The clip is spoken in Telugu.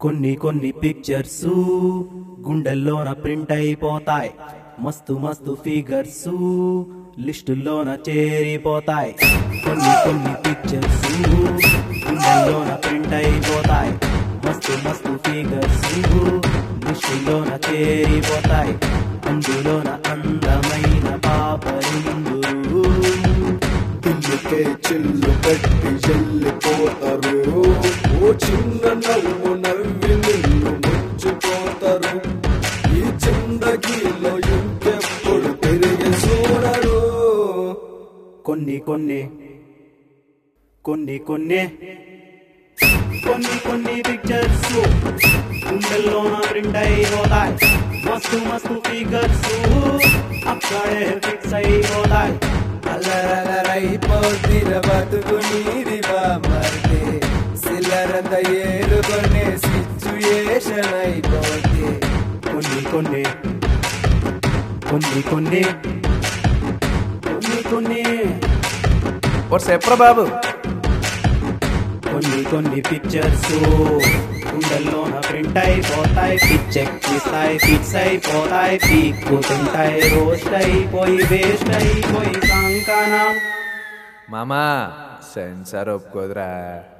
కొన్ని కొన్ని పిక్చర్స్ గుండెల్లోన ప్రింట్ అయిపోతాయి మస్తు మస్తు ఫిగర్స్ లిస్టుల్లోన చేరిపోతాయి కొన్ని కొన్ని పిక్చర్స్ గుండెల్లోన ప్రింట్ అయిపోతాయి మస్తు మస్తు ఫిగర్స్ లిస్టుల్లోన చేరిపోతాయి అందులోన అందమైన పాపరిందురు పిల్లికే చిల్లు పెట్టి చెల్లిపోతారు ఓ చిన్న నవ్వు నవ్వి నిన్ను ముచ్చిపోతారు ఈ చిందగీలో ఇంకెప్పుడు తిరిగి చూడరు కొన్ని కొన్ని కొన్ని కొన్ని కొన్ని కొన్ని పిక్చర్స్ గుండెల్లోన ప్రింట్ అయిపోతాయి మస్తు మస్తు ఫిగర్స్ అక్కడే ఫిక్స్ అయిపోతాయి అల్లరలరైపోతిర బతుకు నీది బామర్ది సిల్లరంత ఏరుకొనే సిచ్యుయేషన్ అయిపోతే కొన్ని కొన్ని కొన్ని కొన్ని కొన్ని కొన్ని వాట్స్ ఎప్పుడు బాబు కొన్ని కొన్ని పిక్చర్స్ గుండెల్లోన ప్రింట్ అయిపోతాయి పిచ్చెక్కిస్తాయి ఫిక్స్ అయిపోతాయి పీక్కుతుంటాయి రోస్ట్ అయిపోయి వేస్ట్ అయిపోయి కంకణం మామా సెన్సార్ ఒప్పుకోదురా